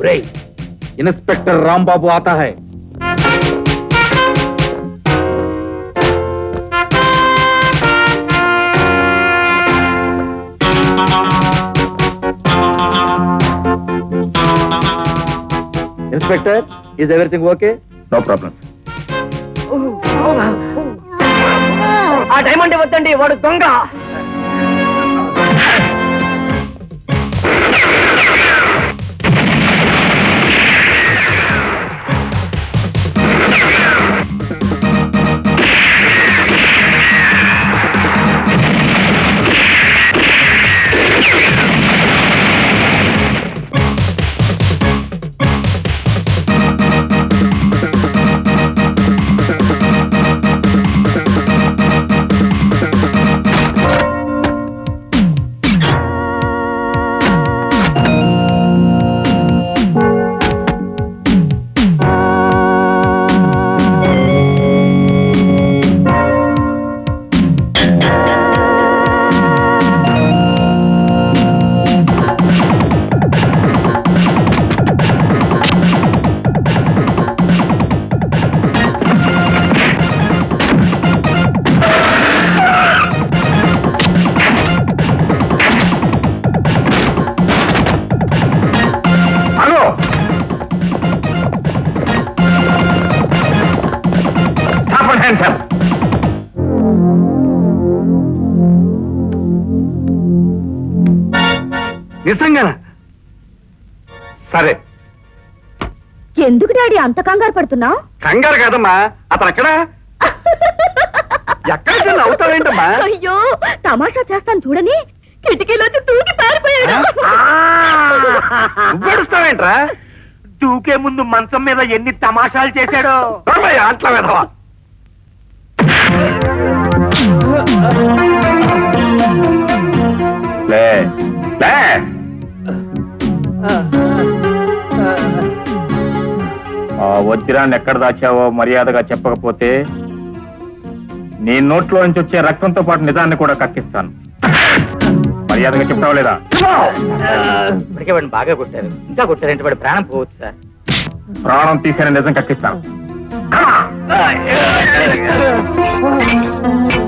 inspector Rambabu ఆతా hi inspector is everything okay no problem ఆ diamond ఇవ్వద్దండి వాడు దొంగ హలో హ్యాండ్స్ అప్ నిజంగా సరే ఎందుకు డాడీ అంత కంగారు పడుతున్నావు కంగారు కాదమ్మా అతను ఎక్కడ ఎక్కడికి నవ్వుతావేంటమ్మా అయ్యో తమాషా చేస్తాను చూడని కిటికీలోంచి దూకి పారిపోయాడు నువ్వేడుస్తావేంట్రా దూకే ముందు మంచం మీద ఎన్ని తమాషాలు చేశాడో రామయ్య, అట్లా వెధవా లే లే ఆ వజ్రాన్ని ఎక్కడ దాచావో మర్యాదగా చెప్పకపోతే నీ నోట్లో నుంచి వచ్చే రక్తంతో పాటు నిజాన్ని కూడా కక్కిస్తాను మర్యాదగా చెప్తావా లేదా ఇప్పటికే వాడిని బాగా కొట్టారు ఇంకా కొట్టారంటే వాడి ప్రాణం పోవచ్చు సార్ ప్రాణం తీసిన నిజం కక్కిస్తాను